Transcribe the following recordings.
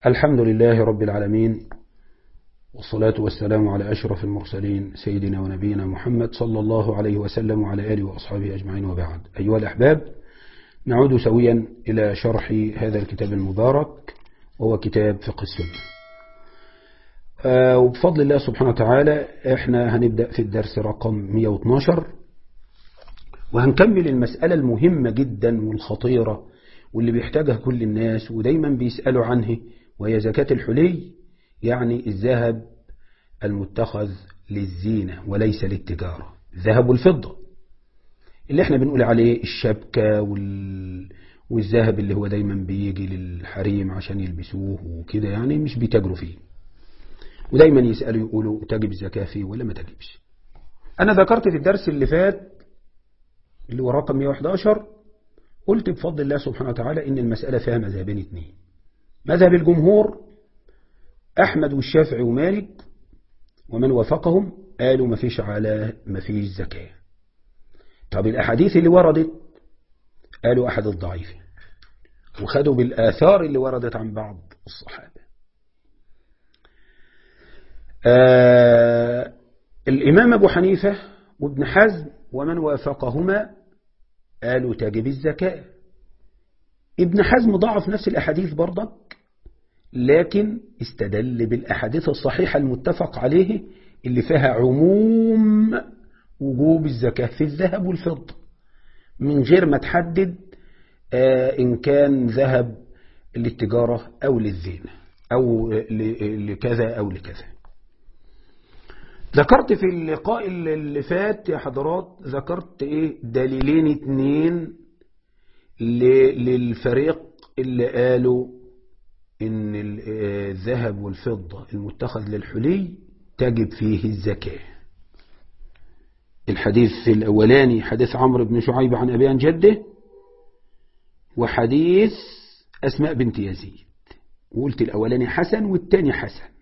الحمد لله رب العالمين والصلاة والسلام على أشرف المرسلين سيدنا ونبينا محمد صلى الله عليه وسلم وعلى آله وأصحابه أجمعين وبعد أيها الأحباب نعود سويا إلى شرح هذا الكتاب المبارك وهو كتاب فقه السنة وبفضل الله سبحانه وتعالى احنا هنبدأ في الدرس رقم 112 وهنكمل المسألة المهمة جدا والخطيرة واللي بيحتاجها كل الناس ودايما بيسألوا عنه وهي زكاة الحلي يعني الذهب المتخذ للزينة وليس للتجارة الذهب والفضة اللي احنا بنقول عليه الشبكة وال... والذهب اللي هو دايما بيجي للحريم عشان يلبسوه وكده يعني مش بيتاجروا فيه ودايما يسألوا يقولوا تجب الزكاة فيه ولا ما تجبش أنا ذكرت في الدرس اللي فات اللي هو رقم 111 قلت بفضل الله سبحانه وتعالى إن المسألة فيها مذهبين اثنين مذهب الجمهور أحمد والشافعي ومالك ومن وافقهم قالوا ما فيش على ما فيش زكاة طب الأحاديث اللي وردت قالوا أحد الضعيف وخدوا بالآثار اللي وردت عن بعض الصحابة آه الإمام أبو حنيفة وابن حزم ومن وافقهما قالوا تجب الزكاة ابن حزم ضعف نفس الأحاديث برضك لكن استدل بالأحاديث الصحيحة المتفق عليه اللي فيها عموم وجوب الزكاة في الذهب والفضة من غير ما تحدد آه إن كان ذهب للتجارة أو للزينة أو لكذا أو لكذا ذكرت في اللقاء اللي فات يا حضرات ذكرت ايه دليلين اتنين للفريق اللي قالوا ان الذهب والفضة المتخذ للحلي تجب فيه الزكاة الحديث الأولاني حديث عمرو بن شعيب عن أبي عن جده وحديث أسماء بنت يزيد وقلت الأولاني حسن والتاني حسن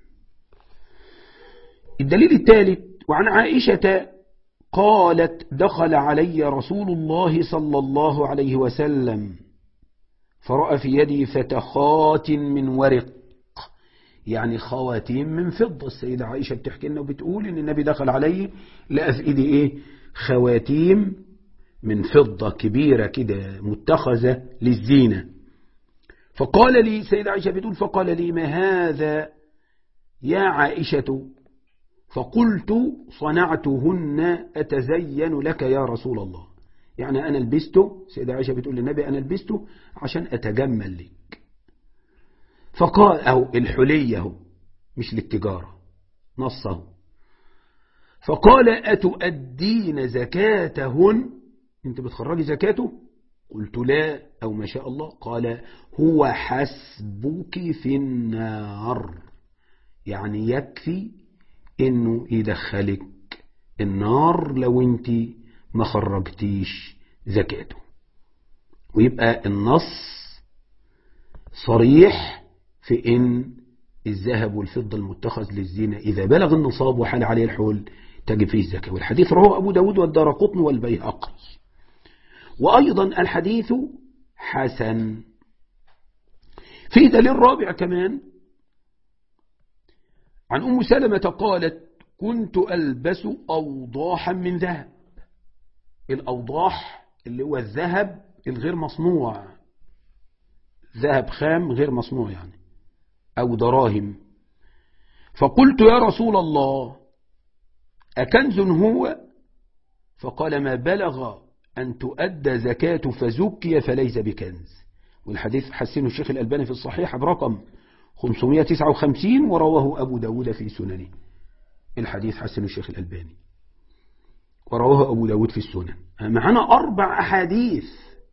الدليل الثالث وعن عائشة قالت دخل علي رسول الله صلى الله عليه وسلم فرأى في يدي فتخات من ورق يعني خواتيم من فضة السيدة عائشة بتحكي لنا وبتقول ان النبي دخل علي لقى في ايدي ايه خواتيم من فضة كبيرة كده متخذة للزينة فقال لي سيدة عائشة بتقول فقال لي ما هذا يا عائشة فقلت صنعتهن أتزين لك يا رسول الله يعني أنا لبسته سيدة عائشة بتقول للنبي أنا لبسته عشان أتجمل لك فقال أو الحلية مش للتجارة نصه فقال أتؤدين زكاتهن انت بتخرجي زكاته قلت لا أو ما شاء الله قال هو حسبك في النار يعني يكفي انه يدخلك النار لو انت ما خرجتيش زكاته ويبقى النص صريح في ان الذهب والفضة المتخذ للزينة إذا بلغ النصاب وحال عليه الحول تجب فيه الزكاة والحديث رواه أبو داود والدار قطن والبيهقي وأيضا الحديث حسن في دليل رابع كمان عن أم سلمة قالت كنت ألبس أوضاحا من ذهب الأوضاح اللي هو الذهب الغير مصنوع ذهب خام غير مصنوع يعني أو دراهم فقلت يا رسول الله أكنز هو فقال ما بلغ أن تؤدى زكاة فزكي فليس بكنز والحديث حسنه الشيخ الألباني في الصحيح برقم 559 ورواه أبو داود في سننه الحديث حسن الشيخ الألباني ورواه أبو داود في السنن معنا أربع أحاديث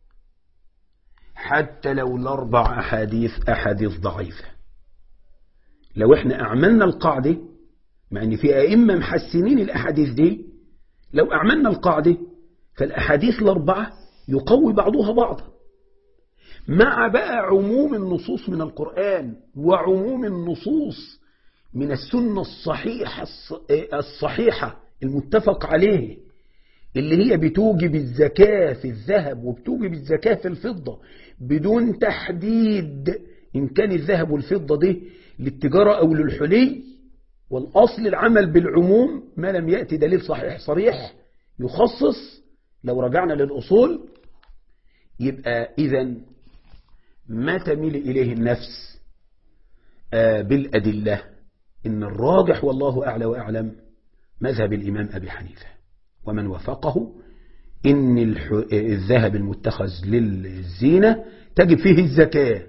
حتى لو الأربع أحاديث أحاديث ضعيفة لو احنا أعملنا القاعدة مع أن في أئمة محسنين الأحاديث دي لو أعملنا القاعدة فالأحاديث الأربعة يقوي بعضها بعضا مع بقى عموم النصوص من القرآن وعموم النصوص من السنة الصحيحة الصحيحة المتفق عليه اللي هي بتوجب الزكاة في الذهب وبتوجب الزكاة في الفضة بدون تحديد إن كان الذهب والفضة دي للتجارة أو للحلي والأصل العمل بالعموم ما لم يأتي دليل صحيح صريح يخصص لو رجعنا للأصول يبقى إذا ما تميل إليه النفس بالأدلة إن الراجح والله أعلى وأعلم مذهب الإمام أبي حنيفة ومن وفقه إن الذهب المتخذ للزينة تجب فيه الزكاة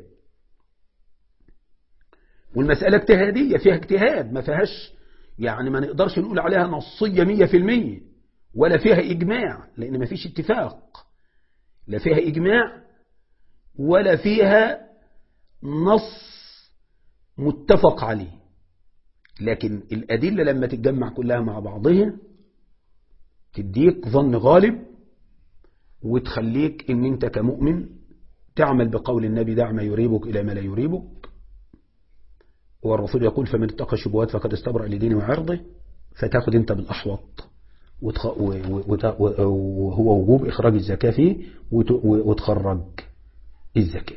والمسألة اجتهادية فيها اجتهاد ما فيهاش يعني ما نقدرش نقول عليها نصية مية في المية ولا فيها إجماع لأن ما فيش اتفاق لا فيها إجماع ولا فيها نص متفق عليه لكن الأدلة لما تتجمع كلها مع بعضها تديك ظن غالب وتخليك ان انت كمؤمن تعمل بقول النبي دع ما يريبك الى ما لا يريبك والرسول يقول فمن اتقى الشبهات فقد استبرأ لدينه وعرضه فتاخد انت بالاحوط وتخ... وهو وجوب اخراج الزكاة فيه وت... وتخرج الزكاة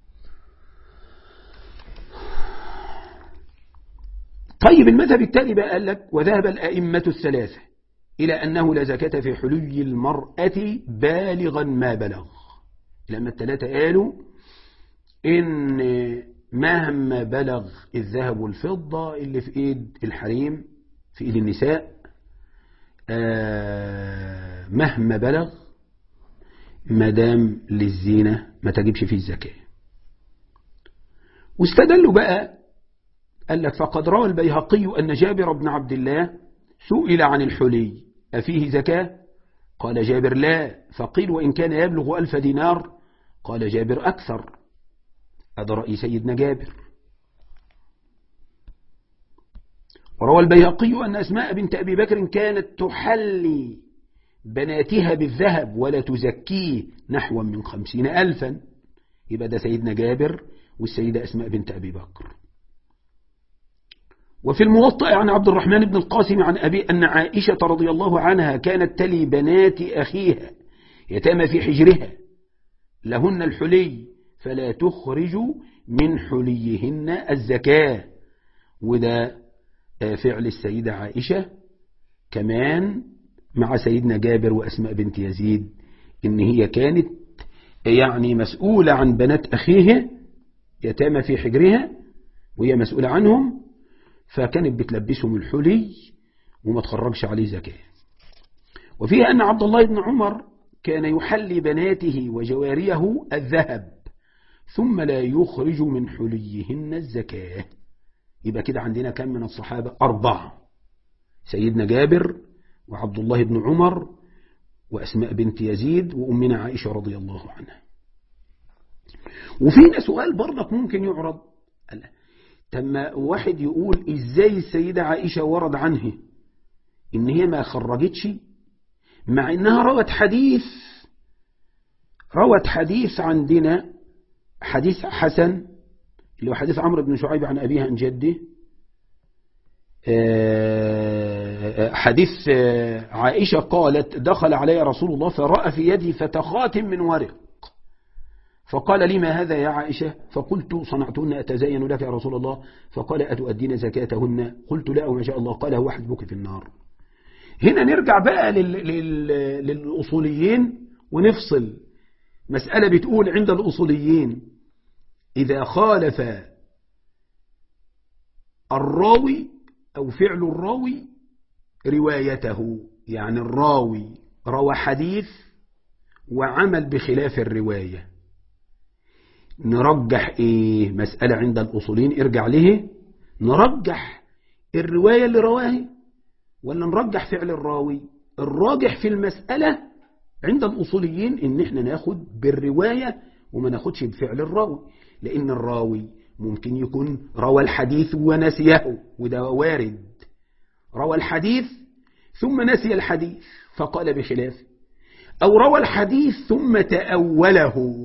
طيب المذهب التالي بقى قال لك وذهب الأئمة الثلاثة إلى أنه لا زكاة في حلي المرأة بالغا ما بلغ لما الثلاثة قالوا إن مهما بلغ الذهب والفضة اللي في إيد الحريم في إيد النساء مهما بلغ مدام للزينة ما تجيبش فيه الزكاة واستدلوا بقى قال لك فقد روى البيهقي أن جابر بن عبد الله سئل عن الحلي أفيه زكاة قال جابر لا فقيل وإن كان يبلغ ألف دينار قال جابر أكثر هذا رأي سيدنا جابر وروى البيهقي أن أسماء بنت أبي بكر كانت تحلي بناتها بالذهب ولا تزكيه نحو من خمسين ألفا يبقى ده سيدنا جابر والسيدة أسماء بنت أبي بكر وفي الموطأ عن عبد الرحمن بن القاسم عن أبي أن عائشة رضي الله عنها كانت تلي بنات أخيها يتامى في حجرها لهن الحلي فلا تخرج من حليهن الزكاة وده فعل السيدة عائشة كمان مع سيدنا جابر وأسماء بنت يزيد إن هي كانت يعني مسؤولة عن بنات أخيها يتامى في حجرها وهي مسؤولة عنهم فكانت بتلبسهم الحلي وما تخرجش عليه زكاة وفيها أن عبد الله بن عمر كان يحلي بناته وجواريه الذهب ثم لا يخرج من حليهن الزكاة يبقى كده عندنا كم من الصحابة أربعة سيدنا جابر وعبد الله بن عمر وأسماء بنت يزيد وأمنا عائشة رضي الله عنها وفينا سؤال برضك ممكن يعرض تم واحد يقول ازاي السيدة عائشة ورد عنه ان هي ما خرجتش مع انها روت حديث روت حديث عندنا حديث حسن اللي هو حديث عمرو بن شعيب عن أبيها عن جده حديث عائشة قالت دخل علي رسول الله فرأى في يدي فتخات من ورق فقال لي ما هذا يا عائشة فقلت صنعتهن أتزين لك يا رسول الله فقال أتؤدين زكاتهن قلت لا وما شاء الله قال هو حسبك في النار هنا نرجع بقى لل... لل... للأصوليين ونفصل مسألة بتقول عند الأصوليين إذا خالف الراوي أو فعل الراوي روايته يعني الراوي روى حديث وعمل بخلاف الرواية نرجح إيه مسألة عند الأصولين ارجع له نرجح الرواية اللي رواه ولا نرجح فعل الراوي الراجح في المسألة عند الأصوليين إن احنا ناخد بالرواية وما ناخدش بفعل الراوي لأن الراوي ممكن يكون روى الحديث ونسيه وده وارد روى الحديث ثم نسي الحديث فقال بخلافه أو روى الحديث ثم تأوله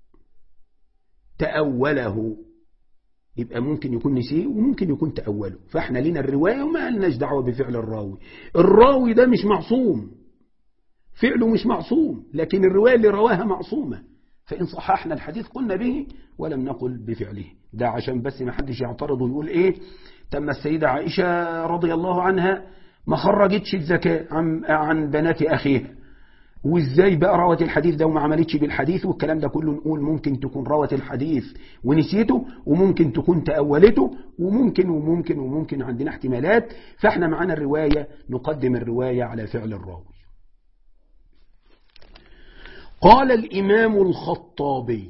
تأوله يبقى ممكن يكون نسيه وممكن يكون تأوله فاحنا لنا الرواية وما لناش دعوة بفعل الراوي الراوي ده مش معصوم فعله مش معصوم لكن الرواية اللي رواها معصومة فإن صححنا الحديث قلنا به ولم نقل بفعله ده عشان بس ما حدش يعترض ويقول إيه تم السيدة عائشة رضي الله عنها ما خرجتش الزكاة عن, عن بنات أخيها وازاي بقى روت الحديث ده وما عملتش بالحديث والكلام ده كله نقول ممكن تكون روت الحديث ونسيته وممكن تكون تأولته وممكن وممكن وممكن عندنا احتمالات فاحنا معانا الرواية نقدم الرواية على فعل الراوي قال الإمام الخطابي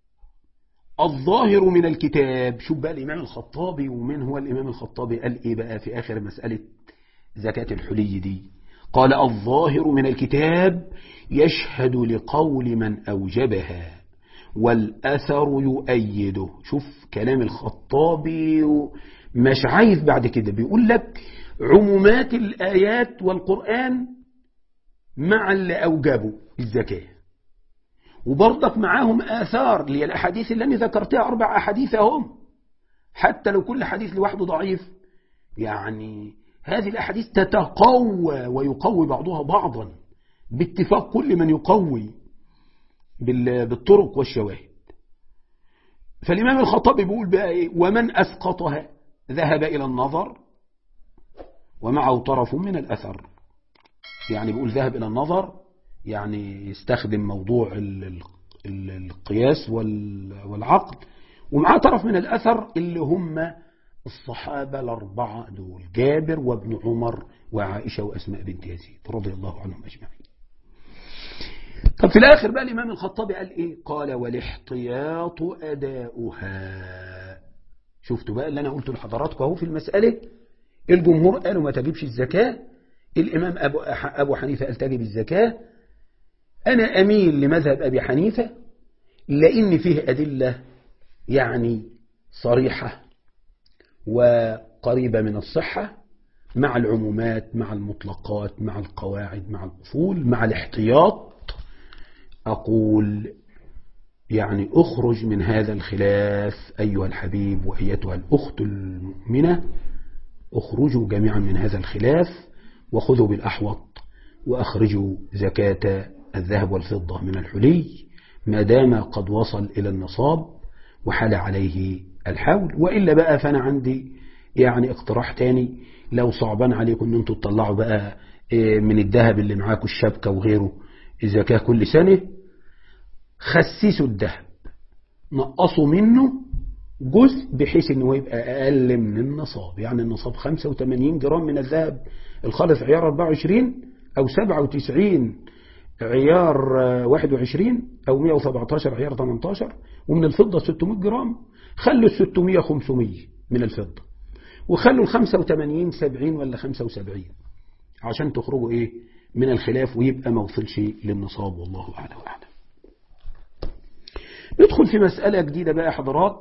الظاهر من الكتاب شوف بقى الإمام الخطابي ومن هو الإمام الخطابي قال إيه بقى في آخر مسألة زكاة الحلي دي قال الظاهر من الكتاب يشهد لقول من أوجبها والأثر يؤيده شوف كلام الخطابي مش عايز بعد كده بيقول لك عمومات الآيات والقرآن مع اللي أوجبوا الزكاة وبرضك معاهم آثار اللي الأحاديث اللي أنا ذكرتها أربع أحاديث هم حتى لو كل حديث لوحده ضعيف يعني هذه الأحاديث تتقوى ويقوي بعضها بعضا باتفاق كل من يقوي بالطرق والشواهد فالإمام الخطابي بيقول بقى إيه ومن أسقطها ذهب إلى النظر ومعه طرف من الأثر يعني بيقول ذهب إلى النظر يعني يستخدم موضوع القياس والعقل ومعاه طرف من الأثر اللي هم الصحابة الأربعة دول جابر وابن عمر وعائشة وأسماء بنت يزيد رضي الله عنهم أجمعين طب في الآخر بقى الإمام الخطابي قال إيه قال والاحتياط أداؤها شفتوا بقى اللي أنا قلته لحضراتكم أهو في المسألة الجمهور قالوا ما تجيبش الزكاة الإمام أبو, أبو حنيفة قال تجب الزكاة أنا أميل لمذهب أبي حنيفة لأن فيه أدلة يعني صريحة وقريبة من الصحة مع العمومات مع المطلقات مع القواعد مع الأصول مع الاحتياط أقول يعني أخرج من هذا الخلاف أيها الحبيب وأيتها الأخت المؤمنة أخرجوا جميعا من هذا الخلاف وخذوا بالأحوط وأخرجوا زكاة الذهب والفضة من الحلي ما دام قد وصل إلى النصاب وحال عليه الحول وإلا بقى فأنا عندي يعني اقتراح تاني لو صعبان عليكم ان انتوا تطلعوا بقى من الذهب اللي معاكم الشبكة وغيره الزكاة كل سنة خسسوا الذهب نقصوا منه جزء بحيث انه يبقى اقل من النصاب يعني النصاب 85 جرام من الذهب الخالص عيار 24 او 97 عيار 21 او 117 عيار 18 ومن الفضة 600 جرام خلوا ال 600 500 من الفضة وخلوا ال 85 70 ولا 75 عشان تخرجوا ايه من الخلاف ويبقى ما وصلش للنصاب والله اعلى واعلم ندخل في مسألة جديدة بقى يا حضرات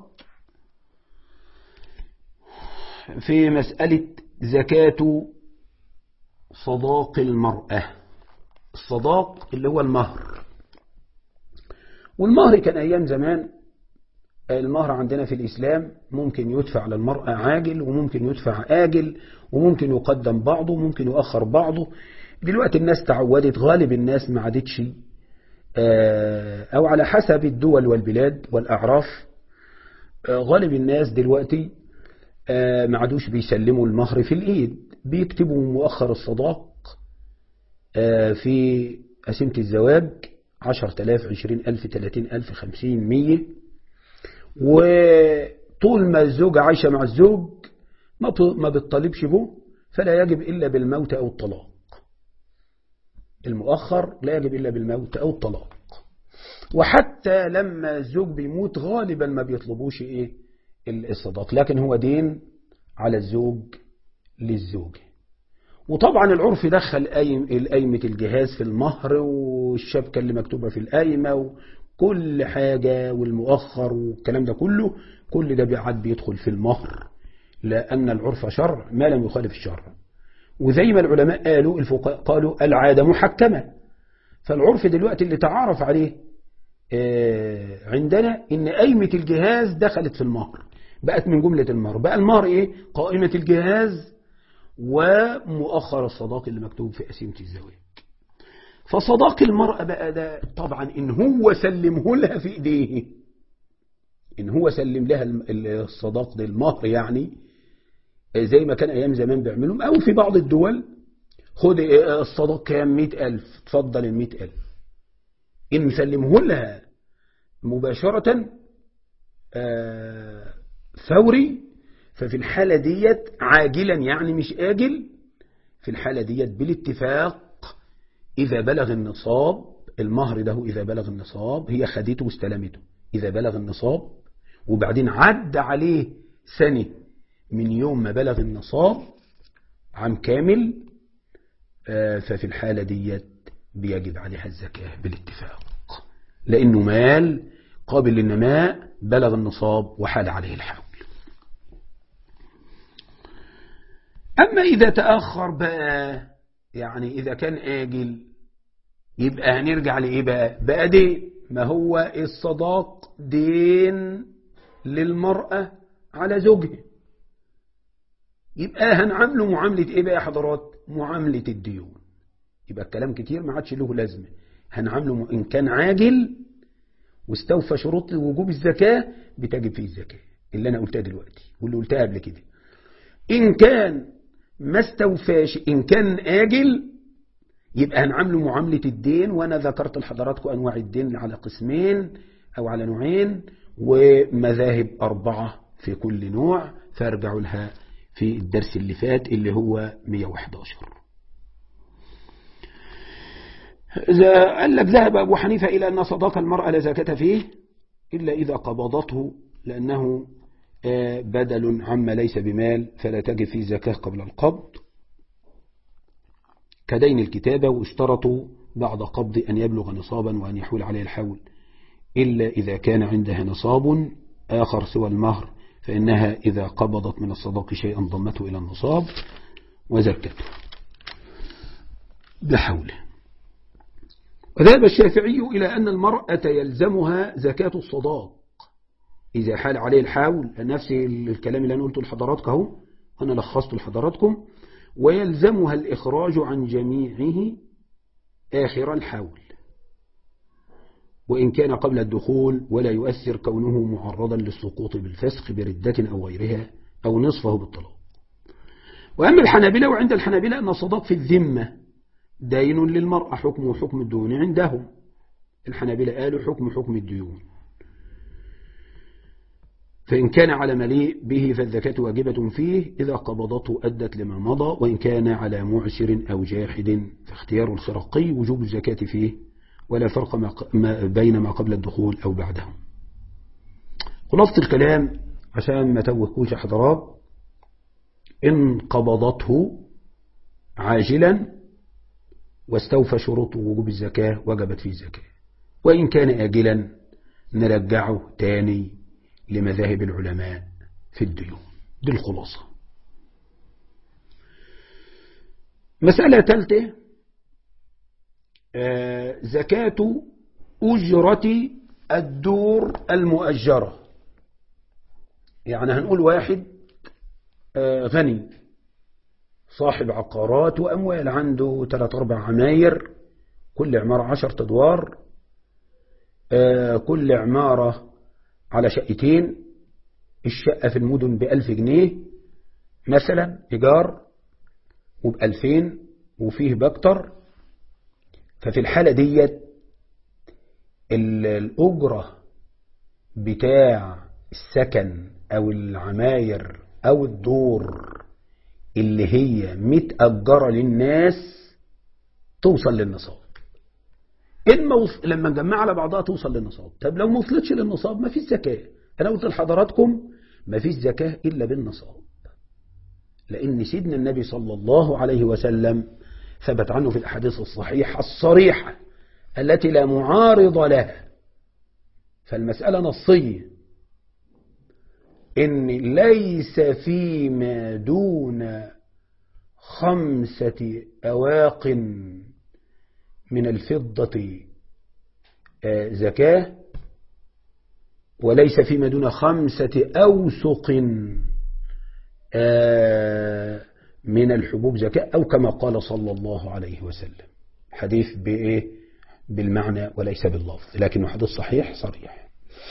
في مسألة زكاة صداق المرأة الصداق اللي هو المهر والمهر كان أيام زمان المهر عندنا في الإسلام ممكن يدفع للمرأة عاجل وممكن يدفع آجل وممكن يقدم بعضه وممكن يؤخر بعضه دلوقتي الناس تعودت غالب الناس ما عادتش أو على حسب الدول والبلاد والأعراف غالب الناس دلوقتي ما عادوش بيسلموا المهر في الإيد بيكتبوا مؤخر الصداق في قسيمة الزواج عشرة آلاف عشرين ألف تلاتين ألف خمسين مية وطول ما الزوجة عايشة مع الزوج ما بتطالبش به فلا يجب إلا بالموت أو الطلاق المؤخر لا يجب إلا بالموت أو الطلاق وحتى لما الزوج بيموت غالبا ما بيطلبوش إيه الصداق لكن هو دين على الزوج للزوجة وطبعا العرف دخل قايمة الجهاز في المهر والشبكة اللي مكتوبة في القايمة وكل حاجة والمؤخر والكلام ده كله كل ده بيعد بيدخل في المهر لأن العرف شرع ما لم يخالف الشرع وزي ما العلماء قالوا الفقهاء قالوا العادة محكمة فالعرف دلوقتي اللي تعارف عليه عندنا ان قايمة الجهاز دخلت في المهر بقت من جملة المهر بقى المهر ايه قائمة الجهاز ومؤخر الصداق اللي مكتوب في قسيمة الزواج فصداق المرأة بقى ده طبعا إن هو سلمه لها في إيديه إن هو سلم لها الصداق ده المهر يعني زي ما كان أيام زمان بيعملوا أو في بعض الدول خد الصداق كام مئة ألف تفضل المئة ألف إن سلمه لها مباشرة فوري ففي الحالة ديت عاجلا يعني مش آجل في الحالة ديت بالاتفاق إذا بلغ النصاب المهر ده إذا بلغ النصاب هي خدته واستلمته إذا بلغ النصاب وبعدين عد عليه سنة من يوم ما بلغ النصاب عام كامل ففي الحالة ديت بيجب عليها الزكاة بالاتفاق لأنه مال قابل للنماء بلغ النصاب وحال عليه الحول أما إذا تأخر بقى يعني إذا كان آجل يبقى هنرجع لإيه بقى بقى دين ما هو الصداق دين للمرأة على زوجها يبقى هنعامله معاملة إيه بقى يا حضرات معاملة الديون يبقى الكلام كتير ما عادش له لازمة هنعامله إن كان عاجل واستوفى شروط وجوب الزكاة بتجب فيه الزكاة اللي أنا قلتها دلوقتي واللي قلتها قبل كده إن كان ما استوفاش إن كان آجل يبقى هنعامله معاملة الدين وأنا ذكرت لحضراتكم أنواع الدين على قسمين أو على نوعين ومذاهب أربعة في كل نوع فارجعوا لها في الدرس اللي فات اللي هو 111 إذا قال لك ذهب أبو حنيفة إلى أن صداق المرأة لا زكاة فيه إلا إذا قبضته لأنه بدل عما ليس بمال فلا تجب فيه زكاة قبل القبض كدين الكتابة واشترطوا بعد قبض أن يبلغ نصابا وأن يحول عليه الحول إلا إذا كان عندها نصاب آخر سوى المهر فإنها إذا قبضت من الصداق شيئا ضمته إلى النصاب وزكته بحوله وذهب الشافعي إلى أن المرأة يلزمها زكاة الصداق إذا حال عليه الحول نفس الكلام اللي أنا قلته لحضراتكم اهو أنا لخصته لحضراتكم ويلزمها الإخراج عن جميعه آخر الحول وإن كان قبل الدخول ولا يؤثر كونه معرضا للسقوط بالفسخ بردة أو غيرها أو نصفه بالطلاق وأما الحنابلة وعند الحنابلة أن الصداق في الذمة دين للمرأة حكمه حكم الديون عندهم الحنابلة قالوا حكم حكم الديون فإن كان على مليء به فالزكاة واجبة فيه إذا قبضته أدت لما مضى وإن كان على معسر أو جاحد فاختيار الخرقي وجوب الزكاة فيه ولا فرق ما بين ما قبل الدخول أو بعده خلاصة الكلام عشان ما توهكوش حضرات إن قبضته عاجلا واستوفى شروط وجوب الزكاة وجبت فيه الزكاة وإن كان آجلا نرجعه تاني لمذاهب العلماء في الديون دي الخلاصة مسألة ثالثة آه زكاة أجرة الدور المؤجرة يعني هنقول واحد آه غني صاحب عقارات وأموال عنده ثلاث أربع عماير كل عمارة عشرة أدوار آه كل عمارة على شقتين الشقة في المدن بألف جنيه مثلا إيجار وبألفين وفيه بكتر ففي الحالة ديت الأجرة بتاع السكن أو العماير أو الدور اللي هي متأجرة للناس توصل للنصاب إن وص... لما نجمع على بعضها توصل للنصاب طب لو ما وصلتش للنصاب ما فيش زكاة أنا قلت لحضراتكم ما فيش زكاة إلا بالنصاب لأن سيدنا النبي صلى الله عليه وسلم ثبت عنه في الأحاديث الصحيحة الصريحة التي لا معارض لها فالمسألة نصية إن ليس فيما دون خمسة أواق من الفضة زكاة وليس فيما دون خمسة أوسق من الحبوب زكاة أو كما قال صلى الله عليه وسلم حديث بإيه بالمعنى وليس باللفظ لكنه حديث صحيح صريح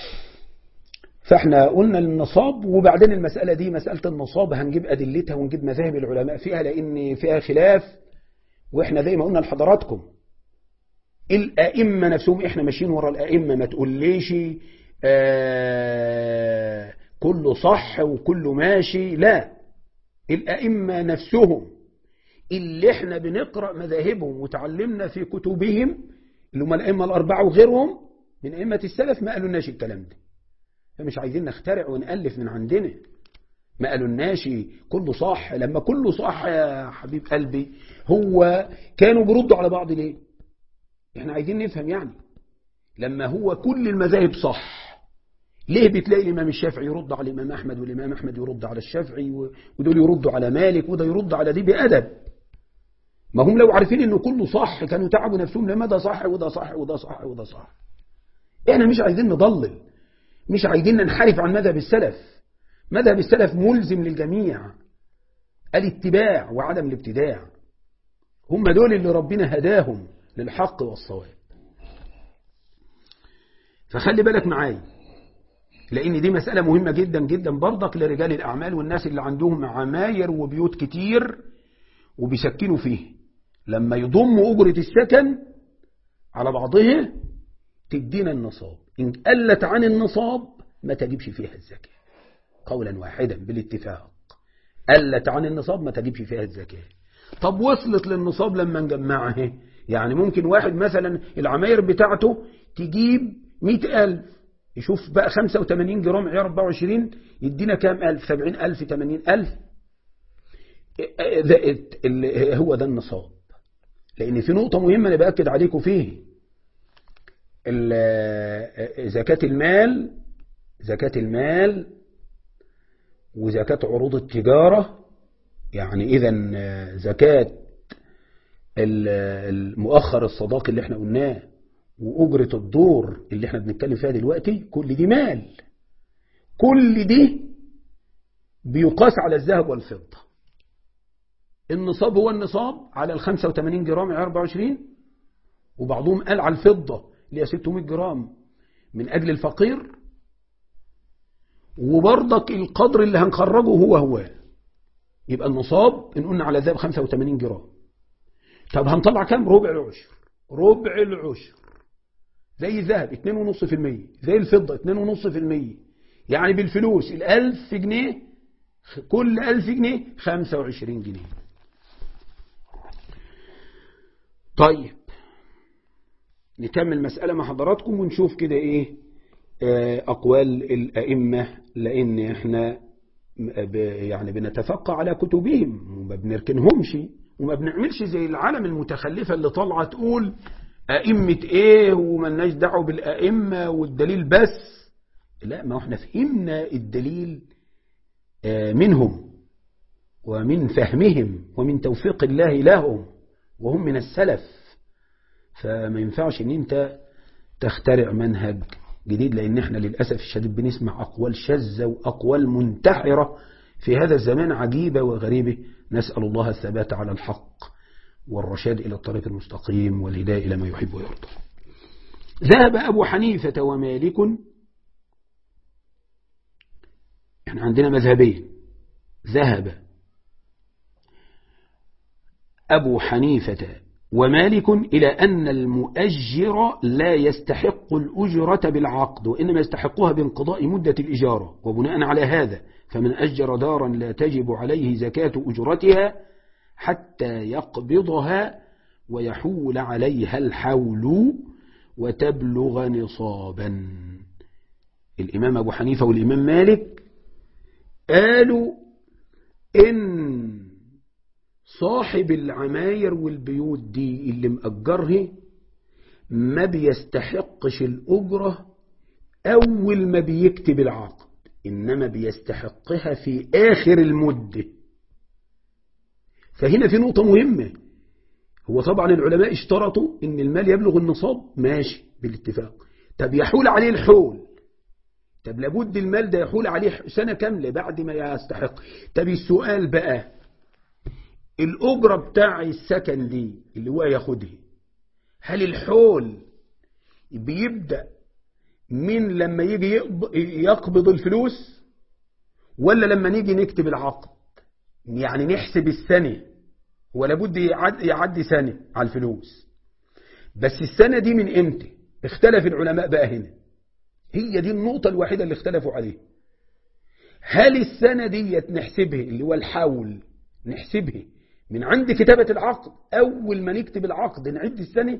فاحنا قلنا النصاب وبعدين المسألة دي مسألة النصاب هنجيب أدلتها ونجيب مذاهب العلماء فيها لأن فيها خلاف وإحنا زي ما قلنا لحضراتكم الأئمة نفسهم إحنا ماشيين ورا الأئمة ما تقوليش آه كله صح وكله ماشي لا الأئمة نفسهم اللي إحنا بنقرأ مذاهبهم وتعلمنا في كتبهم اللي هم الأئمة الأربعة وغيرهم من أئمة السلف ما قالوا لناش الكلام ده فمش عايزين نخترع ونألف من عندنا ما قالوا لناش كله صح لما كله صح يا حبيب قلبي هو كانوا بيردوا على بعض ليه احنا عايزين نفهم يعني لما هو كل المذاهب صح ليه بتلاقي الإمام الشافعي يرد على الإمام أحمد والإمام أحمد يرد على الشافعي ودول يردوا على مالك وده يرد على دي بأدب ما هم لو عارفين إنه كله صح كانوا تعبوا نفسهم لما ده صح وده صح وده صح وده صح احنا مش عايزين نضلل مش عايزين ننحرف عن مذهب السلف مذهب السلف ملزم للجميع الاتباع وعدم الابتداع هم دول اللي ربنا هداهم للحق والصواب فخلي بالك معايا لأن دي مسألة مهمة جدا جدا برضك لرجال الأعمال والناس اللي عندهم عماير وبيوت كتير وبيسكنوا فيه لما يضموا أجرة السكن على بعضها تدينا النصاب إن قلت عن النصاب ما تجيبش فيها الزكاة قولا واحدا بالاتفاق قلت عن النصاب ما تجيبش فيها الزكاة طب وصلت للنصاب لما نجمعها يعني ممكن واحد مثلا العماير بتاعته تجيب مئة ألف يشوف بقى 85 جرام عيار 24 يدينا كام ألف 70 ألف 80 ألف هو ده النصاب لأن في نقطة مهمة أنا بأكد عليكم فيه زكاة المال زكاة المال وزكاة عروض التجارة يعني إذا زكاة المؤخر الصداق اللي احنا قلناه وأجرة الدور اللي احنا بنتكلم فيها دلوقتي كل دي مال كل دي بيقاس على الذهب والفضة النصاب هو النصاب على ال 85 جرام 24 وبعضهم قال على الفضة اللي هي 600 جرام من أجل الفقير وبرضك القدر اللي هنخرجه هو هو يبقى النصاب إن قلنا على الذهب 85 جرام طب هنطلع كام ربع العشر ربع العشر زي الذهب 2.5% زي الفضة 2.5% يعني بالفلوس الألف جنيه كل ألف جنيه 25 جنيه طيب نكمل مسألة مع حضراتكم ونشوف كده ايه أقوال الأئمة لأن احنا يعني بنتفقى على كتبهم وما بنركنهمش وما بنعملش زي العالم المتخلفة اللي طالعة تقول أئمة ايه وملناش دعوه بالأئمة والدليل بس لا ما احنا فهمنا الدليل منهم ومن فهمهم ومن توفيق الله لهم وهم من السلف فما ينفعش ان انت تخترع منهج جديد لان احنا للأسف الشديد بنسمع أقوال شاذة وأقوال منتحرة في هذا الزمان عجيبة وغريبة نسأل الله الثبات على الحق والرشاد إلى الطريق المستقيم والهداية إلى ما يحب ويرضى ذهب أبو حنيفة ومالك احنا عندنا مذهبين ذهب أبو حنيفة ومالك إلى أن المؤجر لا يستحق الأجرة بالعقد وإنما يستحقها بانقضاء مدة الإجارة وبناء على هذا فمن أجر دارا لا تجب عليه زكاة أجرتها حتى يقبضها ويحول عليها الحول وتبلغ نصابا الإمام أبو حنيفة والإمام مالك قالوا إن صاحب العماير والبيوت دي اللي مأجره ما بيستحقش الأجرة أول ما بيكتب العقد إنما بيستحقها في آخر المدة فهنا في نقطة مهمة هو طبعا العلماء اشترطوا إن المال يبلغ النصاب ماشي بالاتفاق طب يحول عليه الحول طب لابد المال ده يحول عليه سنة كاملة بعد ما يستحق طب السؤال بقى الأجرة بتاع السكن دي اللي هو ياخدها هل الحول بيبدأ من لما يجي يقبض الفلوس ولا لما نيجي نكتب العقد يعني نحسب السنة ولا بد يعدي سنة على الفلوس بس السنة دي من امتى اختلف العلماء بقى هنا هي دي النقطة الوحيدة اللي اختلفوا عليها هل السنة ديت نحسبها اللي هو الحول نحسبها من عند كتابة العقد أول ما نكتب العقد نعد السنة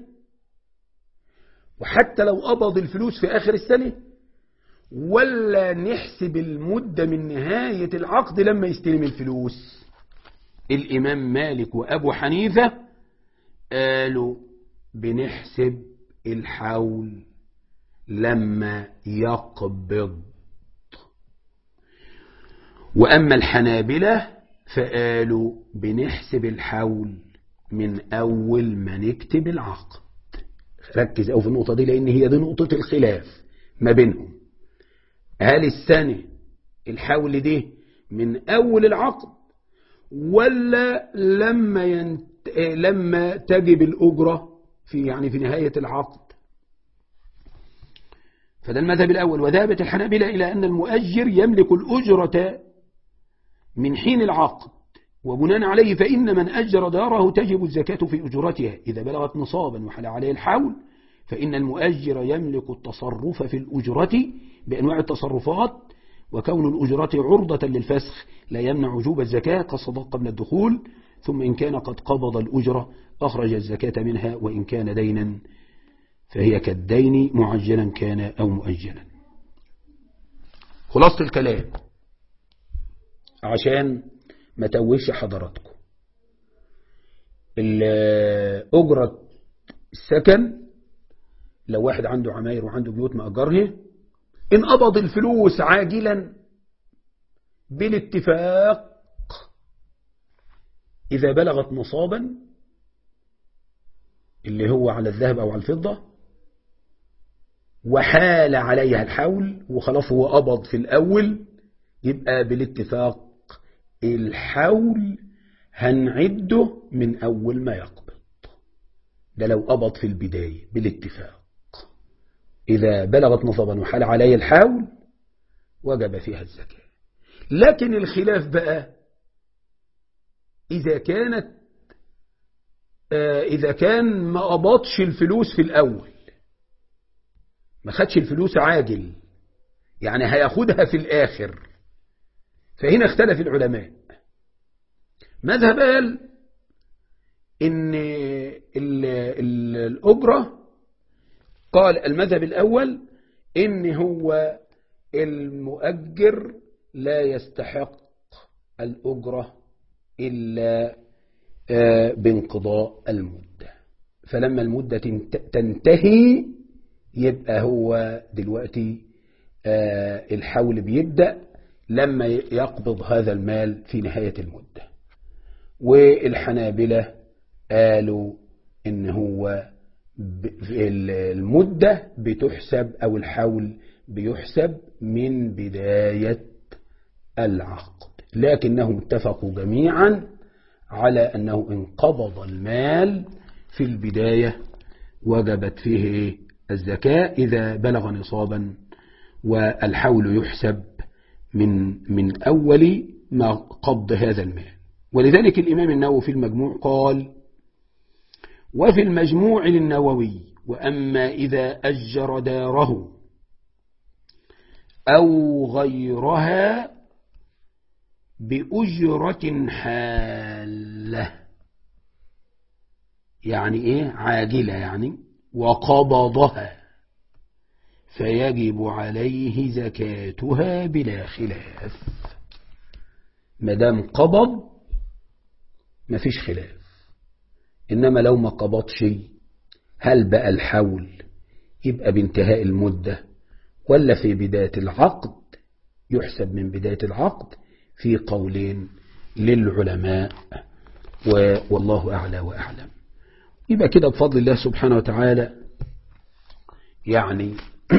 وحتى لو قبض الفلوس في آخر السنة ولا نحسب المدة من نهاية العقد لما يستلم الفلوس الإمام مالك وأبو حنيفة قالوا بنحسب الحول لما يقبض وأما الحنابلة فقالوا بنحسب الحول من أول ما نكتب العقد ركز أو في النقطة دي لأن هي دي نقطة الخلاف ما بينهم هل السنة الحول دي من أول العقد ولا لما ينت... لما تجب الأجرة في يعني في نهاية العقد فده المذهب الأول وذهبت الحنابلة إلى أن المؤجر يملك الأجرة من حين العقد وبناء عليه فإن من أجر داره تجب الزكاة في أجرتها إذا بلغت نصابا وحل عليه الحول فإن المؤجر يملك التصرف في الأجرة بأنواع التصرفات وكون الأجرة عرضة للفسخ لا يمنع وجوب الزكاة كالصداق قبل الدخول ثم إن كان قد قبض الأجرة أخرج الزكاة منها وإن كان دينا فهي كالدين معجلا كان أو مؤجلا خلاصة الكلام عشان ما توهش حضراتكم أجرة السكن لو واحد عنده عماير وعنده بيوت مأجرها إن قبض الفلوس عاجلا بالاتفاق إذا بلغت نصابا اللي هو على الذهب أو على الفضة وحال عليها الحول وخلاص هو قبض في الأول يبقى بالاتفاق الحول هنعده من أول ما يقبض ده لو قبض في البداية بالاتفاق إذا بلغت نصبا وحال عليه الحول وجب فيها الزكاة لكن الخلاف بقى إذا كانت إذا كان ما قبضش الفلوس في الأول ما خدش الفلوس عاجل يعني هياخدها في الآخر فهنا اختلف العلماء مذهب قال إن ال ال الأجرة قال المذهب الأول إن هو المؤجر لا يستحق الأجرة إلا بانقضاء المدة فلما المدة تنتهي يبقى هو دلوقتي الحول بيبدأ لما يقبض هذا المال في نهاية المدة والحنابلة قالوا إن هو المدة بتحسب أو الحول بيحسب من بداية العقد لكنهم اتفقوا جميعا على أنه إن قبض المال في البداية وجبت فيه الزكاة إذا بلغ نصابا والحول يحسب من من أول ما قبض هذا المال ولذلك الإمام النووي في المجموع قال وفي المجموع للنووي وأما إذا أجر داره أو غيرها بأجرة حالة يعني إيه عاجلة يعني وقبضها فيجب عليه زكاتها بلا خلاف مدام قبض مفيش خلاف إنما لو ما قبضش هل بقى الحول يبقى بانتهاء المدة ولا في بداية العقد يحسب من بداية العقد في قولين للعلماء والله أعلى وأعلم يبقى كده بفضل الله سبحانه وتعالى يعني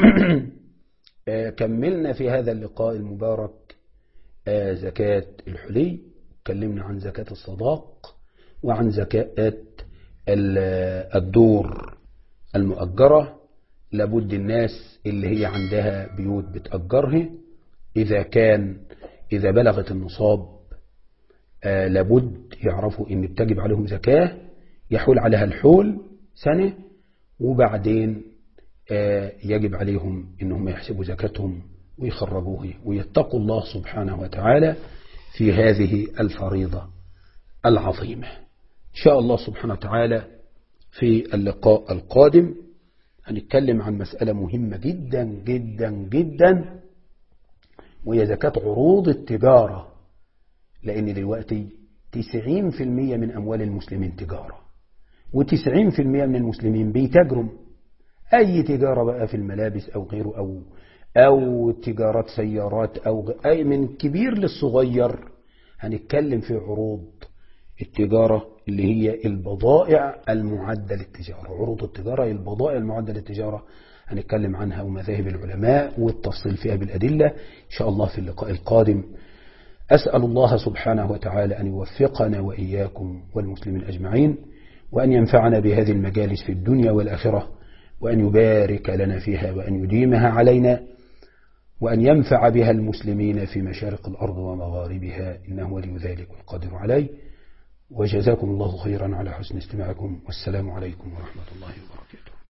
كملنا في هذا اللقاء المبارك زكاة الحلي اتكلمنا عن زكاة الصداق وعن زكاة الدور المؤجرة لابد الناس اللي هي عندها بيوت بتأجرها إذا كان إذا بلغت النصاب آه لابد يعرفوا إن بتجب عليهم زكاة يحول عليها الحول سنة وبعدين آه يجب عليهم إنهم يحسبوا زكاتهم ويخرجوه ويتقوا الله سبحانه وتعالى في هذه الفريضة العظيمة إن شاء الله سبحانه وتعالى في اللقاء القادم هنتكلم عن مسألة مهمة جدا جدا جدا وهي زكاة عروض التجارة لأن دلوقتي 90% من أموال المسلمين تجارة و90% من المسلمين بيتاجروا أي تجارة بقى في الملابس أو غيره أو أو تجارات سيارات أو أي من كبير للصغير هنتكلم في عروض التجارة اللي هي البضائع المعدة للتجارة عروض التجارة البضائع المعدة للتجارة هنتكلم عنها ومذاهب العلماء والتفصيل فيها بالأدلة إن شاء الله في اللقاء القادم أسأل الله سبحانه وتعالى أن يوفقنا وإياكم والمسلمين أجمعين وأن ينفعنا بهذه المجالس في الدنيا والآخرة وأن يبارك لنا فيها وأن يديمها علينا وأن ينفع بها المسلمين في مشارق الأرض ومغاربها إنه ولي ذلك والقادر عليه وجزاكم الله خيرا على حسن استماعكم والسلام عليكم ورحمة الله وبركاته